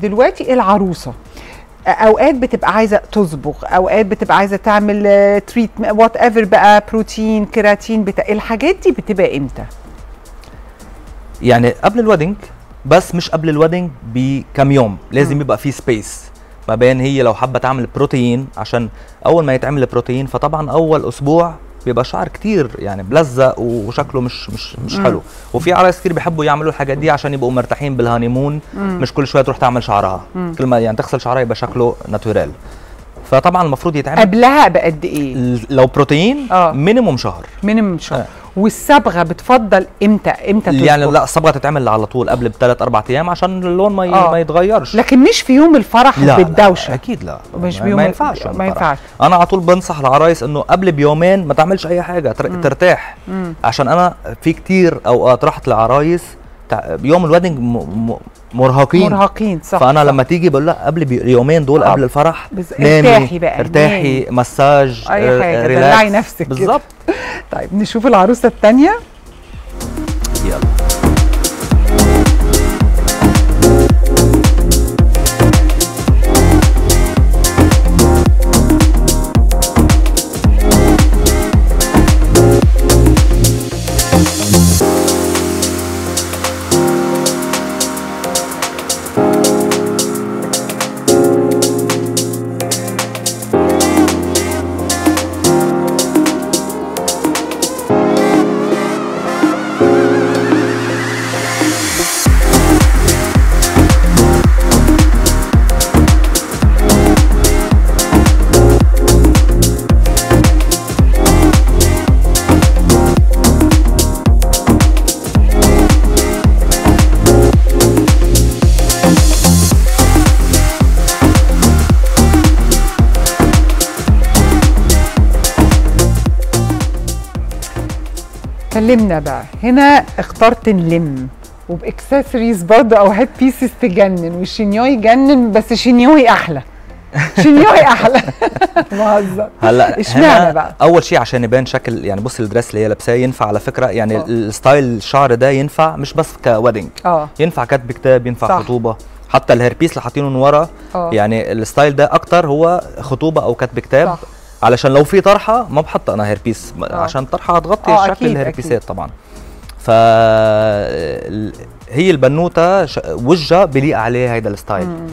دلوقتي العروسه اوقات بتبقى عايزه تصبغ اوقات بتبقى عايزه تعمل تريت وات ايفر بقى بروتين كيراتين بتاع الحاجات دي بتبقى امتى يعني قبل الويدنج بس مش قبل الويدنج بكم يوم لازم مم. يبقى في سبيس ما بين هي لو حابه تعمل بروتين عشان اول ما يتعمل بروتين فطبعا اول اسبوع بيبقى شعر كتير يعني بلزق وشكله مش مش مش مم. حلو وفي عرايس كتير بيحبوا يعملوا الحاجات دي عشان يبقوا مرتاحين بالهانيمون مم. مش كل شويه تروح تعمل شعرها مم. كل ما يعني تغسل شعرها يبقى شكله ناتورال فطبعا المفروض يتعمل قبلها بقد ايه ال- لو بروتين آه. مينيموم شهر مينيمم شهر آه. والصبغه بتفضل امتى امتى تصبغ يعني لا الصبغه تتعمل على طول قبل بثلاث اربع ايام عشان اللون ما ي- آه. ما يتغيرش لكن مش في يوم الفرح لا بالدوشه لا اكيد لا مش ما- بيوم ما ينفعش ما ينفعش انا على طول بنصح العرايس انه قبل بيومين ما تعملش اي حاجه تر... مم. ترتاح مم. عشان انا في كتير اوقات رحت لعرايس تع... بيوم الويدنج م... م... مرهقين مرهقين صح فانا صح. لما تيجي بقول لها قبل بي... اليومين دول آه. قبل الفرح بز... نامي ارتاحي بقى ارتاحي نامي. مساج اي آه، حاجه ريلاكس. دلعي نفسك كده. بالظبط طيب نشوف العروسه الثانيه يلا كلمنا بقى هنا اخترت نلم وباكسسوارز برضه او هيد بيسز تجنن والشينيوي يجنن بس شينيوي احلى شينيوي احلى بهزر هلا اشمعنى هنا بقى؟ اول شيء عشان يبان شكل يعني بص الدريس اللي هي لابساه ينفع على فكره يعني آه. الستايل الشعر ده ينفع مش بس كويدنج اه ينفع كتب كتاب ينفع صح. خطوبه حتى الهيربيس اللي حاطينه من ورا اه يعني الستايل ده اكتر هو خطوبه او كتب كتاب صح. علشان لو في طرحه ما بحط انا هيربيس آه. عشان طرحه هتغطي آه، شكل أكيد، الهيربيسات طبعا ف ال- هي البنوته ش- وجهها بليق عليه هيدا الستايل مم.